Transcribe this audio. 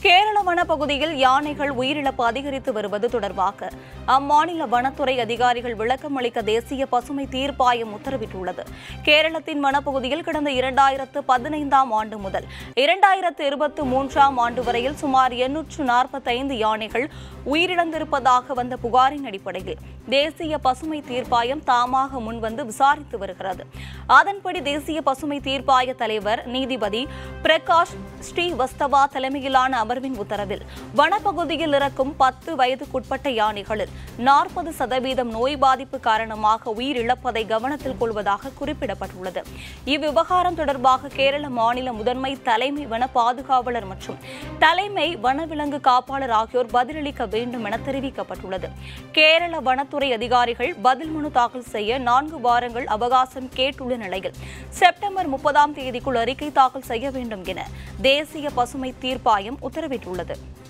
கேரள வனப்பகுதியில் யானைகள் உயிரிழப்பு அதிகரித்து வருவது தொடர்பாக அம்மாநில வனத்துறை அதிகாரிகள் விளக்கம் அளிக்க தேசிய பசுமை தீர்ப்பாயம் உத்தரவிட்டுள்ளது கேரளத்தின் வனப்பகுதியில் கடந்த இரண்டாயிரத்து பதினைந்தாம் ஆண்டு முதல் இரண்டாயிரத்து இருபத்தி மூன்றாம் ஆண்டு வரையில் சுமார் எண்ணூற்று நாற்பத்தைந்து யானைகள் உயிரிழந்திருப்பதாக வந்த புகாரின் அடிப்படையில் தேசிய பசுமை தீர்ப்பாயம் தாமாக முன்வந்து விசாரித்து வருகிறது அதன்படி தேசிய பசுமை தீர்ப்பாய தலைவர் நீதிபதி பிரகாஷ் ஸ்ரீவஸ்தவா தலைமையிலான அமர்வின் உத்தரவில் வனப்பகுதியில் இருக்கும் பத்து வயதுக்குட்பட்ட யானைகளில் நாற்பது சதவீதம் நோய் பாதிப்பு காரணமாக உயிரிழப்பதை கவனத்தில் கொள்வதாக குறிப்பிடப்பட்டுள்ளது இவ்விவகாரம் தொடர்பாக கேரள மாநில முதன்மை தலைமை வன பாதுகாவலர் மற்றும் தலைமை வனவிலங்கு காப்பாளர் ஆகியோர் பதிலளிக்க வேண்டும் என தெரிவிக்கப்பட்டுள்ளது கேரள வனத்துறை அதிகாரிகள் பதில் மனு தாக்கல் செய்ய நான்கு வாரங்கள் அவகாசம் கேட்டுள்ள நிலையில் செப்டம்பர் முப்பதாம் தேதிக்குள் அறிக்கை தாக்கல் செய்ய வேண்டும் என தேசிய பசுமை தீர்ப்பாயம் உத்தரவிட்டுள்ளது